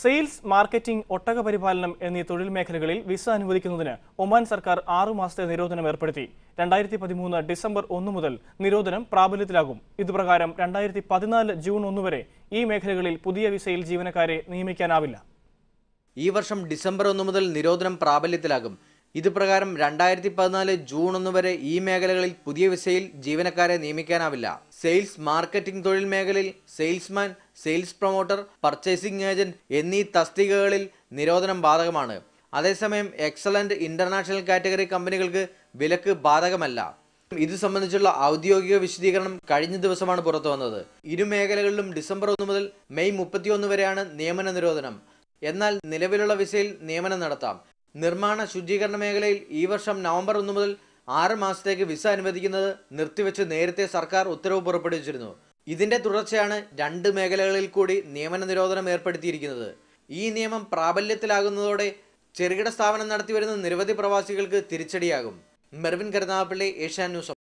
sales marketing ഒട്ടക പരിപാലനം എന്നീ തൊഴിൽ മേഖലകളിൽ വിസ അനുവദിക്കുന്നതിന് ഒമാൻ സർക്കാർ ആറു മാസത്തെ നിരോധനം ഏർപ്പെടുത്തി രണ്ടായിരത്തി പതിമൂന്ന് ഡിസംബർ ഒന്ന് മുതൽ നിരോധനം പ്രാബല്യത്തിലാകും ഇതുപ്രകാരം രണ്ടായിരത്തി പതിനാല് ജൂൺ ഒന്ന് വരെ ഈ മേഖലകളിൽ പുതിയ വിസയിൽ ജീവനക്കാരെ നിയമിക്കാനാവില്ല ഈ വർഷം ഡിസംബർ ഒന്ന് മുതൽ നിരോധനം പ്രാബല്യത്തിലാകും ഇത് പ്രകാരം രണ്ടായിരത്തി പതിനാല് ജൂൺ ഒന്ന് വരെ ഈ മേഖലകളിൽ പുതിയ വിസയിൽ ജീവനക്കാരെ നിയമിക്കാനാവില്ല സെയിൽസ് മാർക്കറ്റിംഗ് തൊഴിൽ മേഖലയിൽ salesman sales promoter purchasing agent എന്നീ തസ്തികകളിൽ നിരോധനം ബാധകമാണ് അതേസമയം എക്സലന്റ് ഇന്റർനാഷണൽ കാറ്റഗറി കമ്പനികൾക്ക് വിലക്ക് ബാധകമല്ല ഇത് സംബന്ധിച്ചുള്ള ഔദ്യോഗിക വിശദീകരണം കഴിഞ്ഞ ദിവസമാണ് പുറത്തു വന്നത് ഇരു മേഖലകളിലും ഡിസംബർ ഒന്ന് മുതൽ മെയ് മുപ്പത്തിയൊന്ന് വരെയാണ് നിയമന നിരോധനം എന്നാൽ നിലവിലുള്ള വിസയിൽ നിയമനം നടത്താം നിർമ്മാണ ശുചീകരണ മേഖലയിൽ ഈ വർഷം നവംബർ ഒന്ന് മുതൽ ആറ് മാസത്തേക്ക് വിസ അനുവദിക്കുന്നത് നിർത്തിവെച്ച് നേരത്തെ സർക്കാർ ഉത്തരവ് പുറപ്പെടുവിച്ചിരുന്നു ഇതിന്റെ തുടർച്ചയാണ് രണ്ട് മേഖലകളിൽ കൂടി നിയമന നിരോധനം ഏർപ്പെടുത്തിയിരിക്കുന്നത് ഈ നിയമം പ്രാബല്യത്തിലാകുന്നതോടെ ചെറുകിട സ്ഥാപനം നടത്തിവരുന്ന നിരവധി പ്രവാസികൾക്ക് തിരിച്ചടിയാകും മെർവിൻ കരുനാഗപ്പള്ളി ഏഷ്യാൻ ന്യൂസ്